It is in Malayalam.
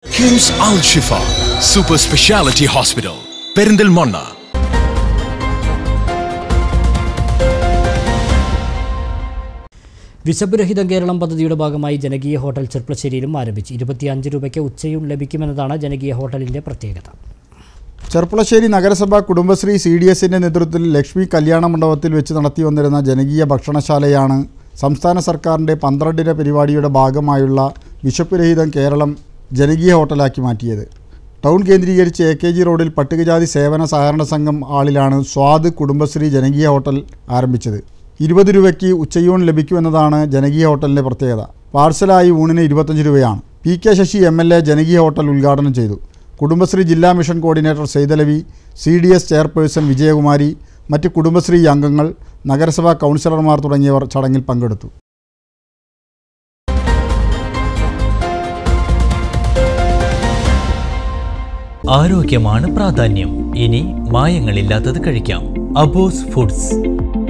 KIMS Al Shifa super speciality hospital Perinthalmanna വിശപ്പുരഹിതം കേരളം പദ്ധതിയുടെ ഭാഗമായി ജനകീയ ഹോട്ടൽ ചെർപ്പളശ്ശേരിയിലും ആരംഭിച്ചു ഇരുപത്തിയഞ്ച് രൂപയ്ക്ക് ഉച്ചയൂൺ ലഭിക്കുമെന്നതാണ് ജനകീയ ഹോട്ടലിന്റെ പ്രത്യേകത ചെർപ്പളശ്ശേരി നഗരസഭ കുടുംബശ്രീ സി ഡി എസിൻ്റെ നേതൃത്വത്തിൽ ലക്ഷ്മി കല്യാണ മണ്ഡപത്തിൽ വെച്ച് നടത്തി വന്നിരുന്ന ജനകീയ ഭക്ഷണശാലയാണ് സംസ്ഥാന സർക്കാരിൻ്റെ പന്ത്രണ്ടിന പരിപാടിയുടെ ഭാഗമായുള്ള വിശപ്പുരഹിതം കേരളം ജനകീയ ഹോട്ടലാക്കി മാറ്റിയത് ടൗൺ കേന്ദ്രീകരിച്ച് എ കെ ജി റോഡിൽ പട്ടികജാതി സേവന സഹകരണ സംഘം ആളിലാണ് സ്വാദ് കുടുംബശ്രീ ജനകീയ ഹോട്ടൽ ആരംഭിച്ചത് ഇരുപത് രൂപയ്ക്ക് ഉച്ചയൂൺ ലഭിക്കുമെന്നതാണ് ജനകീയ ഹോട്ടലിൻ്റെ പ്രത്യേകത പാർസലായി ഊണിന് ഇരുപത്തഞ്ച് രൂപയാണ് P K Sasi M L A ജനകീയ ഹോട്ടൽ ഉദ്ഘാടനം ചെയ്തു കുടുംബശ്രീ ജില്ലാ mission coordinator Saithalavi C D S chairperson Vijayakumari മറ്റ് കുടുംബശ്രീ അംഗങ്ങൾ നഗരസഭാ കൗൺസിലർമാർ തുടങ്ങിയവർ ചടങ്ങിൽ പങ്കെടുത്തു ആരോഗ്യമാണ് പ്രാധാന്യം ഇനി മായങ്ങളില്ലാത്തത് കഴിക്കാം അബോസ് ഫുഡ്സ്